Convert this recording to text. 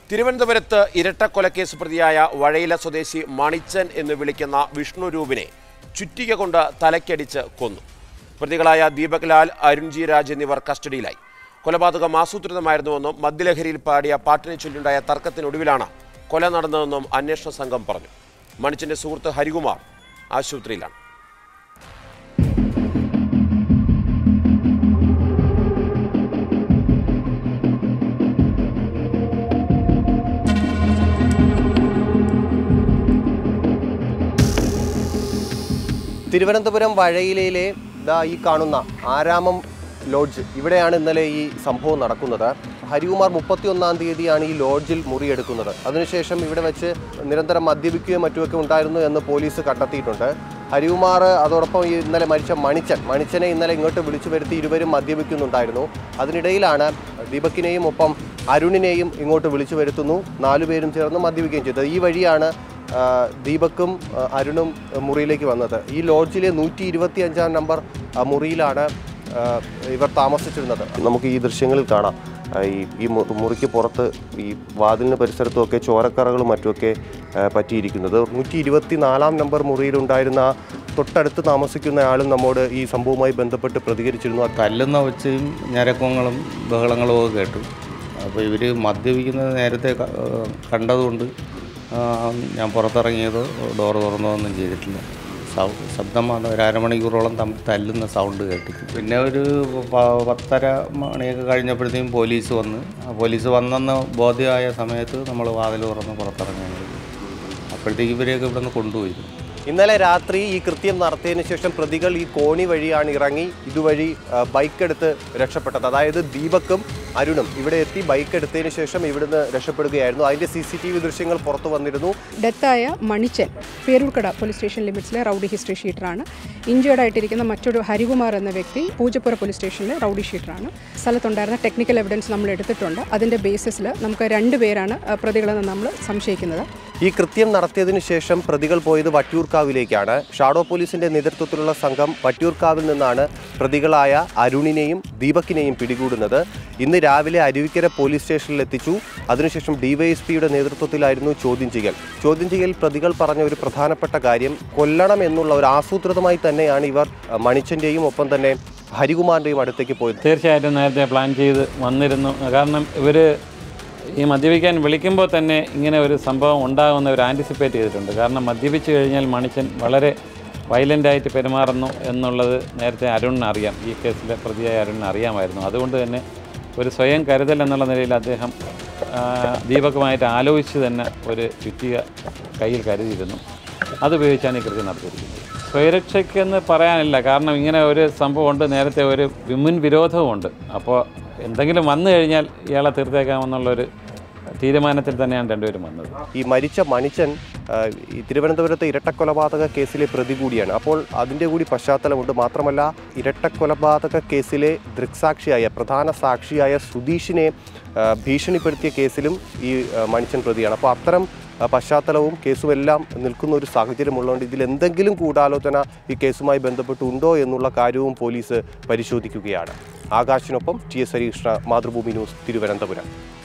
തിരുവനന്തപുരത്ത് ഇരട്ടക്കൊലക്കേസ് പ്രതിയായ വഴയില സ്വദേശി മണിച്ചൻ എന്ന് വിളിക്കുന്ന വിഷ്ണുരൂപിനെ ചുറ്റിക കൊണ്ട് തലയ്ക്കടിച്ച് കൊന്നു പ്രതികളായ ദീപക് ലാൽ അരുൺജി രാജ് എന്നിവർ കസ്റ്റഡിയിലായി കൊലപാതകം ആസൂത്രിതമായിരുന്നുവെന്നും മദ്യലഹരിയിൽ പാടിയ പാട്ടിനെ ചൊല്ലിയുണ്ടായ തർക്കത്തിനൊടുവിലാണ് കൊല നടന്നതെന്നും അന്വേഷണ സംഘം പറഞ്ഞു മണിച്ചന്റെ സുഹൃത്ത് ഹരികുമാർ ആശുപത്രിയിലാണ് തിരുവനന്തപുരം വഴയിലയിലെ ദാ ഈ കാണുന്ന ആരാമം ലോഡ്ജ് ഇവിടെയാണ് ഇന്നലെ ഈ സംഭവം നടക്കുന്നത് ഹരികുമാർ മുപ്പത്തിയൊന്നാം തീയതിയാണ് ഈ ലോഡ്ജിൽ മുറിയെടുക്കുന്നത് അതിനുശേഷം ഇവിടെ വെച്ച് നിരന്തരം മദ്യപിക്കുകയും മറ്റുമൊക്കെ ഉണ്ടായിരുന്നു എന്ന് പോലീസ് കണ്ടെത്തിയിട്ടുണ്ട് ഹരികുമാർ അതോടൊപ്പം ഈ ഇന്നലെ മരിച്ച മണിച്ചൻ മണിച്ചനെ ഇന്നലെ ഇങ്ങോട്ട് വിളിച്ചു വരുത്തി ഇരുവരും മദ്യപിക്കുന്നുണ്ടായിരുന്നു അതിനിടയിലാണ് ദീപക്കിനെയും ഒപ്പം അരുണിനെയും ഇങ്ങോട്ട് വിളിച്ചു വരുത്തുന്നു നാലുപേരും ചേർന്ന് മദ്യപിക്കുകയും ചെയ്തത് ഈ വഴിയാണ് ആ, ദീപക്കും ആ, അരുണും ആ, മുറിയിലേക്ക് വന്നത് ഈ ലോഡ്ജിലെ നൂറ്റി ഇരുപത്തി അഞ്ചാം നമ്പർ ആ, മുറിയിലാണ് ആ, ഇവർ താമസിച്ചിരുന്നത് നമുക്ക് ഈ ദൃശ്യങ്ങളിൽ കാണാം ആ, ഈ ഈ മു- മുറിക്ക് പുറത്ത് ഈ വാതിലിന് പരിസരത്തുമൊക്കെ ചോരക്കറകളും മറ്റുമൊക്കെ ആ, പറ്റിയിരിക്കുന്നത് നൂറ്റി ഇരുപത്തി നാലാം നമ്പർ മുറിയിലുണ്ടായിരുന്ന ആ തൊട്ടടുത്ത് താമസിക്കുന്ന ആളും നമ്മോട് ഈ സംഭവവുമായി ബന്ധപ്പെട്ട് പ്രതികരിച്ചിരുന്നു ആ തല്ലുന്ന ഒച്ചയും ഞരക്കങ്ങളും ബഹളങ്ങളും ഒക്കെ കേട്ടു അപ്പോൾ ഇവർ മദ്യപിക്കുന്നത് നേരത്തെ ക- ഏഹ് കണ്ടതുകൊണ്ട് ആ, ഞാൻ പുറത്തിറങ്ങിയതോ ഡോർ തുറന്നോ ഒന്നും ചെയ്തിട്ടില്ല സൗ ശബ്ദം വന്ന് ഒരു അരമണിക്കൂറോളം തമ്മിൽ തല്ലുന്ന സൗണ്ട് കേട്ടിട്ട് പിന്നെ ഒരു പ- പത്തര മണിയൊക്കെ കഴിഞ്ഞപ്പോഴത്തേക്കും പോലീസ് വന്ന് ആ പോലീസ് വന്നെന്ന് ബോധ്യമായ സമയത്ത് നമ്മൾ വാതിൽ തുറന്ന് പുറത്തിറങ്ങിയത് അപ്പോഴത്തേക്ക് ഇവരെയൊക്കെ ഇവിടെ നിന്ന് കൊണ്ടുപോയി ഇന്നലെ രാത്രി ഈ കൃത്യം നടത്തിയതിനു ശേഷം പ്രതികൾ ഈ കോണി വഴിയാണ് ഇറങ്ങി ഇതുവഴി ആ, ബൈക്ക് എടുത്ത് രക്ഷപ്പെട്ടത് അതായത് ദീപക്കും അരുണും ഇവിടെ എത്തി ബൈക്ക് എടുത്തതിന് ശേഷം ഇവിടുന്ന് രക്ഷപ്പെടുകയായിരുന്നു അതിന്റെ സി സി ടി വി ദൃശ്യങ്ങൾ പുറത്തു വന്നിരുന്നു ഡെത്തായ മണിച്ചൻ പേരൂർക്കട പോലീസ് സ്റ്റേഷൻ ലിമിറ്റ്സിലെ റൗഡി ഹിസ്റ്ററി ഷീറ്ററാണ് ഇഞ്ചേർഡ് ആയിട്ടിരിക്കുന്ന മറ്റൊരു ഹരികുമാർ എന്ന വ്യക്തി പൂജപ്പുര പോലീസ് സ്റ്റേഷനിലെ റൗഡി ഷീറ്ററാണ് സ്ഥലത്തുണ്ടായിരുന്ന ടെക്നിക്കൽ എവിഡൻസ് നമ്മൾ എടുത്തിട്ടുണ്ട് അതിൻ്റെ ബേസിസിൽ നമുക്ക് രണ്ട് പേരാണ് ആ, പ്രതികളെന്ന് നമ്മൾ സംശയിക്കുന്നത് ഈ കൃത്യം നടത്തിയതിനു ശേഷം പ്രതികൾ പോയത് വട്ടിയൂർക്കാവിലേക്കാണ് ഷാഡോ പോലീസിന്റെ നേതൃത്വത്തിലുള്ള സംഘം വട്ടിയൂർക്കാവിൽ നിന്നാണ് പ്രതികളായ അരുണിനെയും ദീപക്കിനെയും പിടികൂടുന്നത് ഇന്ന് രാവിലെ അരുവിക്കര പോലീസ് സ്റ്റേഷനിൽ എത്തിച്ചു അതിനുശേഷം ഡിവൈഎസ്പിയുടെ നേതൃത്വത്തിലായിരുന്നു ചോദ്യം ചെയ്യൽ ചോദ്യം ചെയ്യൽ പ്രതികൾ പറഞ്ഞ ഒരു പ്രധാനപ്പെട്ട കാര്യം കൊല്ലണം എന്നുള്ള ഒരു ആസൂത്രിതമായി തന്നെയാണ് ഇവർ അഹ്, മണിച്ചന്റെയും ഒപ്പം തന്നെ ഹരികുമാറിന്റെയും അടുത്തേക്ക് പോയത് തീർച്ചയായിട്ടും നേരത്തെ പ്ലാൻ ചെയ്ത് വന്നിരുന്നു കാരണം ഇവർ ഈ മദ്യപിക്കാൻ വിളിക്കുമ്പോൾ തന്നെ ഇങ്ങനെ ഒരു സംഭവം ഉണ്ടാകുമെന്ന് ഇവർ ആൻറ്റിസിപ്പേറ്റ് ചെയ്തിട്ടുണ്ട് കാരണം മദ്യപിച്ച് കഴിഞ്ഞാൽ മണിച്ചൻ വളരെ വയലൻ്റായിട്ട് പെരുമാറുന്നു എന്നുള്ളത് നേരത്തെ അരുണിന് അറിയാം ഈ കേസിലെ പ്രതിയായ അരുണിന് അറിയാമായിരുന്നു അതുകൊണ്ട് തന്നെ ഒരു സ്വയം കരുതൽ എന്നുള്ള നിലയിൽ അദ്ദേഹം ആ, ദീപക്കുമായിട്ട് ആലോചിച്ച് തന്നെ ഒരു ചുറ്റിക കയ്യിൽ കരുതിയിരുന്നു അതുപയോഗിച്ചാണ് ഈ കൃത്യം നടത്തിയിരിക്കുന്നത് സ്വയരക്ഷയ്ക്കെന്ന് പറയാനില്ല കാരണം ഇങ്ങനെ ഒരു സംഭവമുണ്ട് നേരത്തെ ഒരു വിമുൻ വിരോധവുമുണ്ട് അപ്പോൾ എന്തെങ്കിലും വന്നു കഴിഞ്ഞാൽ ഇയാളെ തീർത്തേക്കാമെന്നുള്ളൊരു തീരുമാനത്തിൽ തന്നെയാണ് രണ്ടുപേരും വന്നത് ഈ മരിച്ച മണിച്ചൻ ആ, ഈ തിരുവനന്തപുരത്തെ ഇരട്ടക്കൊലപാതക കേസിലെ പ്രതി കൂടിയാണ് അപ്പോൾ അതിൻ്റെ കൂടി പശ്ചാത്തലമുണ്ട് മാത്രമല്ല ഇരട്ടക്കൊലപാതക കേസിലെ ദൃക്സാക്ഷിയായ പ്രധാന സാക്ഷിയായ സുധീഷിനെ ആ, ഭീഷണിപ്പെടുത്തിയ കേസിലും ഈ ആ, മണിച്ചൻ പ്രതിയാണ് അപ്പോൾ അത്തരം ആ, പശ്ചാത്തലവും കേസും എല്ലാം നിൽക്കുന്ന ഒരു സാഹചര്യമുള്ളതുകൊണ്ട് ഇതിൽ എന്തെങ്കിലും ഗൂഢാലോചന ഈ കേസുമായി ബന്ധപ്പെട്ടുണ്ടോ എന്നുള്ള കാര്യവും പോലീസ് പരിശോധിക്കുകയാണ് ആകാശിനൊപ്പം T S Harikrishna Mathrubhumi news Thiruvananthapuram